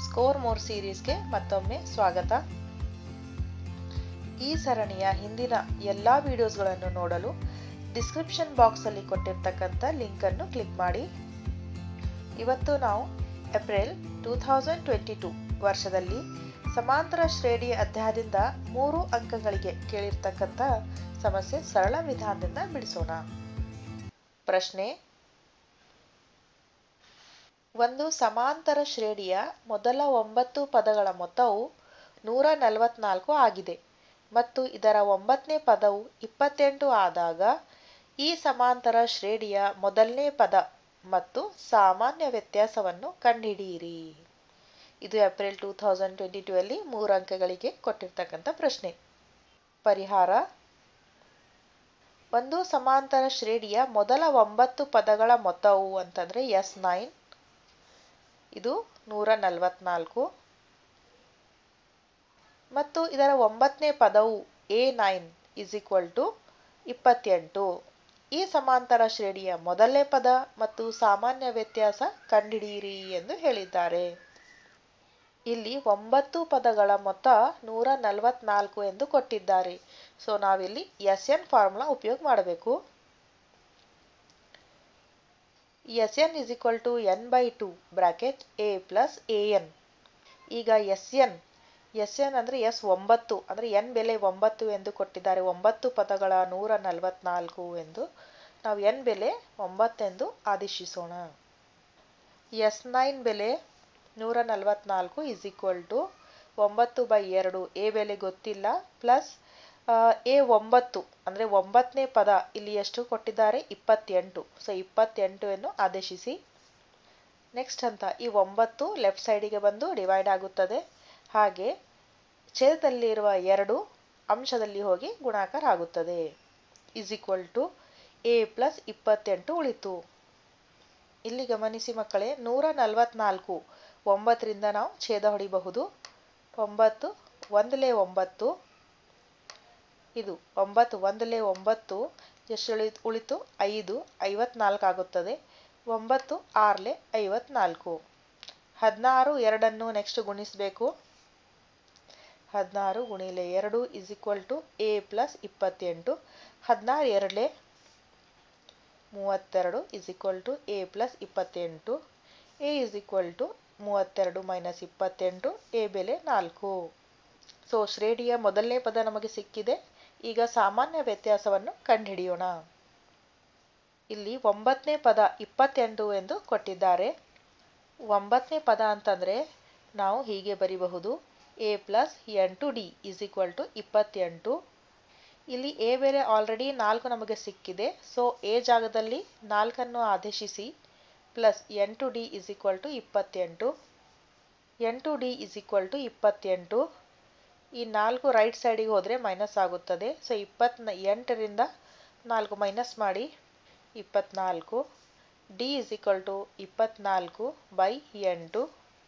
score more ಸೀರೀಸ್ಗೆ ಮತ್ತೊಮ್ಮೆ ಸ್ವಾಗತ ಈ ಸರಣಿಯ ಹಿಂದಿನ ಎಲ್ಲ ವಿಡಿಯೋಸ್ಗಳನ್ನು ನೋಡಲು ಡಿಸ್ಕ್ರಿಪ್ಷನ್ ಬಾಕ್ಸಲ್ಲಿ ಕೊಟ್ಟಿರ್ತಕ್ಕಂಥ ಲಿಂಕನ್ನು ಕ್ಲಿಕ್ ಮಾಡಿ ಇವತ್ತು ನಾವು April two thousand twenty two ವರ್ಷದಲ್ಲಿ ಸಮಾಂತರ ಶ್ರೇಣಿ ಅಧ್ಯಾಯದಿಂದ ಮೂರು ಅಂಕಗಳಿಗೆ ಕೇಳಿರ್ತಕ್ಕಂಥ ಸಮಸ್ಯೆ ಸರಳ ವಿಧಾನದಿಂದ ಬಿಡಿಸೋಣ ಪ್ರಶ್ನೆ ಒಂದು ಸಮಾಂತರ ಶ್ರೇಣಿಯ ಮೊದಲ ಒಂಬತ್ತು ಪದಗಳ ಮೊತ್ತವು ನೂರ ನಲವತ್ನಾಲ್ಕು ಆಗಿದೆ ಮತ್ತು ಇದರ ಒಂಬತ್ತನೇ ಪದವು ಇಪ್ಪತ್ತೆಂಟು ಆದಾಗ ಈ ಸಮಾಂತರ ಶ್ರೇಣಿಯ ಮೊದಲನೇ ಪದ ಮತ್ತು ಸಾಮಾನ್ಯ ವ್ಯತ್ಯಾಸವನ್ನು ಕಂಡುಹಿಡಿಯಿರಿ ಇದು April two thousand twenty two ಅಲ್ಲಿ ಮೂರು ಅಂಕಗಳಿಗೆ ಕೊಟ್ಟಿರ್ತಕ್ಕಂಥ ಪ್ರಶ್ನೆ ಪರಿಹಾರ ಒಂದು ಸಮಾಂತರ ಶ್ರೇಣಿಯ ಮೊದಲ ಒಂಬತ್ತು ಪದಗಳ ಮೊತ್ತವು ಅಂತಂದರೆ ಎಸ್ ನೈನ್ ಇದು ನೂರ ನಲವತ್ನಾಲ್ಕು ಮತ್ತು ಇದರ ಒಂಬತ್ತನೇ ಪದವು a nine is equal to ಇಪ್ಪತ್ತೆಂಟು ಈ ಸಮಾಂತರ ಶ್ರೇಣಿಯ ಮೊದಲನೇ ಪದ ಮತ್ತು ಸಾಮಾನ್ಯ ವ್ಯತ್ಯಾಸ ಕಂಡುಹಿಡಿಯಿರಿ ಎಂದು ಹೇಳಿದ್ದಾರೆ ಇಲ್ಲಿ ಒಂಬತ್ತು ಪದಗಳ ಮೊತ್ತ ನೂರ ನಲವತ್ನಾಲ್ಕು ಎಂದು ಕೊಟ್ಟಿದ್ದಾರೆ ಸೊ ನಾವಿಲ್ಲಿ ಎಸ್ ಎನ್ ಫಾರ್ಮುಲಾ ಉಪಯೋಗ ಮಾಡಬೇಕು S n is equal to n by two bracket a plus a n ಈಗ ಎಸ್ ಎನ್ ಎಸ್ ಎನ್ ಅಂದರೆ ಎಸ್ ಒಂಬತ್ತು ಅಂದರೆ ಎನ್ ಬೆಲೆ ಒಂಬತ್ತು ಎಂದು ಕೊಟ್ಟಿದ್ದಾರೆ ಒಂಬತ್ತು ಪದಗಳ ನೂರ ನಲವತ್ನಾಲ್ಕು ಎಂದು ನಾವು ಎನ್ ಬೆಲೆ ಒಂಬತ್ತೆಂದು ಆದೇಶಿಸೋಣ ಎಸ್ ನೈನ್ ಬೆಲೆ ನೂರ ನಲವತ್ನಾಲ್ಕು ಇಸ್ ಈಕ್ವಲ್ ಟು ಒಂಬತ್ತು ಬೈ ಎರಡು ಎ ಬೆಲೆ ಗೊತ್ತಿಲ್ಲ ಪ್ಲಸ್ ಎ ಒಂಬತ್ತು ಅಂದರೆ ಒಂಬತ್ತನೇ ಪದ ಇಲ್ಲಿ ಎಷ್ಟು ಕೊಟ್ಟಿದ್ದಾರೆ ಇಪ್ಪತ್ತೆಂಟು ಸೊ ಇಪ್ಪತ್ತೆಂಟು ಎಂದು ಆದೇಶಿಸಿ ನೆಕ್ಸ್ಟ್ ಅಂತ ಈ ಒಂಬತ್ತು ಲೆಫ್ಟ್ ಸೈಡಿಗೆ ಬಂದು ಡಿವೈಡ್ ಆಗುತ್ತದೆ ಹಾಗೆ ಛೇದದಲ್ಲಿರುವ ಎರಡು ಅಂಶದಲ್ಲಿ ಹೋಗಿ ಗುಣಾಕಾರ ಆಗುತ್ತದೆ is equal to a plus ಇಪ್ಪತ್ತೆಂಟು ಉಳಿತು ಇಲ್ಲಿ ಗಮನಿಸಿ ಮಕ್ಕಳೇ ನೂರ ನಲವತ್ನಾಲ್ಕು ಒಂಬತ್ತರಿಂದ ನಾವು ಛೇದ ಹೊಡಿಬಹುದು ಒಂಬತ್ತು ಒಂದಲೇ ಒಂಬತ್ತು ಇದು ಒಂಬತ್ತು ಒಂದಲೇ ಒಂಬತ್ತು ಎಷ್ಟು ಉಳಿ ಉಳಿತು ಐದು ಐವತ್ನಾಲ್ಕು ಆಗುತ್ತದೆ ಒಂಬತ್ತು ಆರ್ಲೆ ಐವತ್ನಾಲ್ಕು ಹದಿನಾರು ಎರಡನ್ನು ನೆಕ್ಸ್ಟ್ ಗುಣಿಸಬೇಕು ಹದಿನಾರು ಗುಣಿಲೆ ಎರಡು is equal to a plus ಇಪ್ಪತ್ತೆಂಟು ಹದಿನಾರು ಎರಡಲೆ ಮೂವತ್ತೆರಡು is equal to a plus ಇಪ್ಪತ್ತೆಂಟು ಎ ಇಸ್ ಈಕ್ವಲ್ ಟು ಮೂವತ್ತೆರಡು ಮೈನಸ್ ಇಪ್ಪತ್ತೆಂಟು ಎ ಬೆಲೆ ನಾಲ್ಕು ಸೊ ಶ್ರೇಣಿಯ ಮೊದಲನೇ ಪದ ನಮಗೆ ಸಿಕ್ಕಿದೆ ಈಗ ಸಾಮಾನ್ಯ ವ್ಯತ್ಯಾಸವನ್ನು ಕಂಡುಹಿಡಿಯೋಣ ಇಲ್ಲಿ ಒಂಬತ್ತನೇ ಪದ ಇಪ್ಪತ್ತೆಂಟು ಎಂದು ಕೊಟ್ಟಿದ್ದಾರೆ ಒಂಬತ್ತನೇ ಪದ ಅಂತಂದರೆ ನಾವು ಹೀಗೆ ಬರಿಬಹುದು ಎ ಪ್ಲಸ್ ಎಂಟು ಡಿ ಇಸ್ ಈಕ್ವಲ್ ಟು ಇಪ್ಪತ್ತೆಂಟು ಇಲ್ಲಿ ಎ ಬೆಲೆ ಆಲ್ರೆಡಿ ನಾಲ್ಕು ನಮಗೆ ಸಿಕ್ಕಿದೆ ಸೊ ಎ ಜಾಗದಲ್ಲಿ ನಾಲ್ಕನ್ನು ಆದೇಶಿಸಿ ಪ್ಲಸ್ ಎಂಟು ಡಿ ಇಸ್ ಈಕ್ವಲ್ ಟು ಇಪ್ಪತ್ತೆಂಟು ಎಂಟು ಡಿ ಇಸ್ ಈಕ್ವಲ್ ಟು ಇಪ್ಪತ್ತೆಂಟು ಈ ನಾಲ್ಕು ರೈಟ್ ಸೈಡಿಗೆ ಹೋದರೆ ಮೈನಸ್ ಆಗುತ್ತದೆ ಸೊ ಇಪ್ಪತ್ನ ಎಂಟರಿಂದ ನಾಲ್ಕು ಮೈನಸ್ ಮಾಡಿ ಇಪ್ಪತ್ನಾಲ್ಕು ಡಿ ಇಸ್ ಈಕ್ವಲ್ ಟು ಇಪ್ಪತ್ನಾಲ್ಕು ಬೈ ಎಂಟು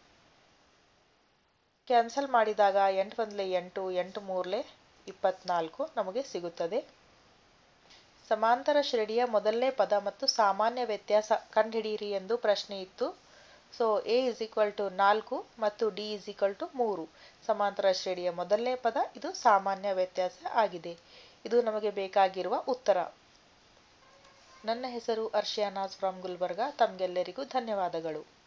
ಕ್ಯಾನ್ಸಲ್ ಮಾಡಿದಾಗ ಎಂಟು ಒಂದಲೇ ಎಂಟು ಎಂಟು ಮೂರಲೆ ಇಪ್ಪತ್ನಾಲ್ಕು ನಮಗೆ ಸಿಗುತ್ತದೆ ಸಮಾಂತರ ಶ್ರೇಣಿಯ ಮೊದಲನೇ ಪದ ಮತ್ತು ಸಾಮಾನ್ಯ ವ್ಯತ್ಯಾಸ ಕಂಡುಹಿಡಿಯಿರಿ ಎಂದು ಪ್ರಶ್ನೆ ಇತ್ತು so a is equal to ನಾಲ್ಕು ಮತ್ತು ಡಿ ಇಸ್ ಈಕ್ವಲ್ ಟು ಮೂರು ಸಮಾಂತರ ಶ್ರೇಣಿಯ ಮೊದಲನೇ ಪದ ಇದು ಸಾಮಾನ್ಯ ವ್ಯತ್ಯಾಸ ಆಗಿದೆ ಇದು ನಮಗೆ ಬೇಕಾಗಿರುವ ಉತ್ತರ ನನ್ನ ಹೆಸರು ಅರ್ಷಿಯಾನಾಜ್ ಫ್ರಮ್ ಗುಲ್ಬರ್ಗಾ ತಮಗೆಲ್ಲರಿಗೂ ಧನ್ಯವಾದಗಳು